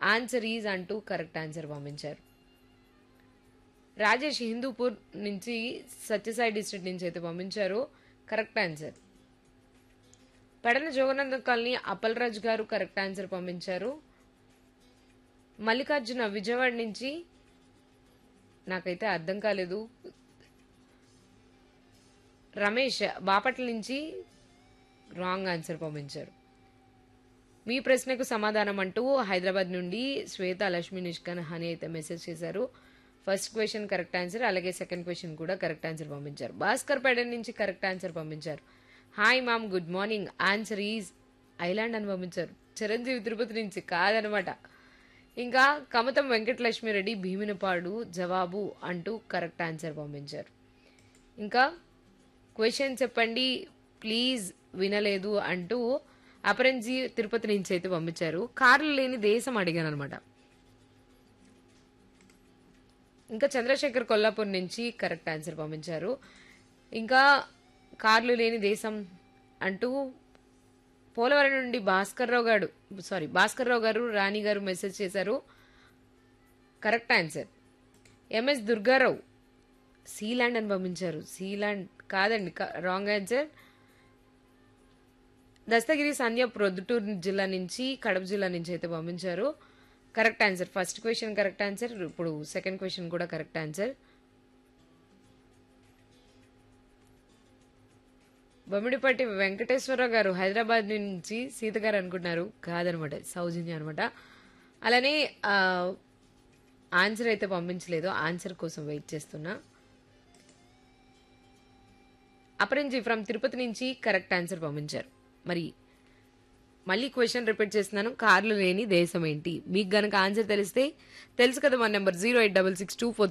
answer is అంటూ correct answer పంపించారు రాజేష్ హిందూపూర్ నుంచి సత్యసాయి డిస్ట్రిక్ట్ నుంచి అయితే పంపించారు correct answer Pedana Jogananda colony Appalaraju గారు కరెక్ట్ ఆన్సర్ పంపించారు మల్లికార్జున విజయవాడ నుంచి నాకైతే అర్థం కాలేదు రమేష్ బాపట్ల నుంచి రాంగ్ ఆన్సర్ పంపించారు మీ ప్రశ్నకు సమాధానం అంటూ హైదరాబాద్ నుండి శ్వేత లక్ష్మి నిష్కన్ హని అయితే మెసేజ్ చేశారు ఫస్ట్ క్వశ్చన్ కరెక్ట్ ఆన్సర్ అలాగే సెకండ్ క్వశ్చన్ కూడా కరెక్ట్ ఆన్సర్ పంపించారు భాస్కర్ పేడ నుంచి కరెక్ట్ ఆన్సర్ పంపించారు hi ma'am good morning answer is island అని పంపించారు చిరంజీవి తిరుపతి నుంచి కాదనమాట ఇంకా కమతం వెంకటలక్ష్మి రెడ్డి భీమినపాడు జవాబు అంటూ కరెక్ట్ ఆన్సర్ పంపించారు ఇంకా క్వశ్చన్ చెప్పండి ప్లీజ్ వినలేదు అంటూ అపరంజీ తిరుపతి నుంచి అయితే పంపించారు కార్లు లేని దేశం అడిగాను అనమాట ఇంకా చంద్రశేఖర్ కొల్లాపూర్ నుంచి కరెక్ట్ ఆన్సర్ పంపించారు ఇంకా కార్లు లేని దేశం అంటూ పోలవరం నుండి భాస్కర్ రావు గారు సారీ భాస్కర్ రావు గారు రాణి గారు మెసేజ్ చేశారు correct answer MS Durgarao Sealand అని పంపించారు సీలాండ్ కాదండి రాంగ్ ఆన్సర్ దస్తగిరి సంధ్య ప్రొద్దుటూరు జిల్లా నుంచి కడప జిల్లా నుంచి అయితే పంపించారు correct answer first question correct answer ఇప్పుడు సెకండ్ క్వశ్చన్ కూడా కరెక్ట్ ఆన్సర్ బొమ్మిడిపట్టి వెంకటేశ్వరరావు గారు హైదరాబాద్ నుంచి సీత గారు అనుకుంటున్నారు కాదనమాట సౌజన్య అనమాట అలానే ఆన్సర్ అయితే పంపించలేదు ఆన్సర్ కోసం వెయిట్ చేస్తున్నా అపరంజి ఫ్రమ్ తిరుపతి నుంచి కరెక్ట్ ఆన్సర్ పంపించారు మరి మళ్ళీ క్వశ్చన్ రిపీట్ చేస్తున్నాను కార్లు లేని దేశం ఏంటి మీకు గనక ఆన్సర్ తెలిస్తే తెలుసు కదా మన number zero eight double six two four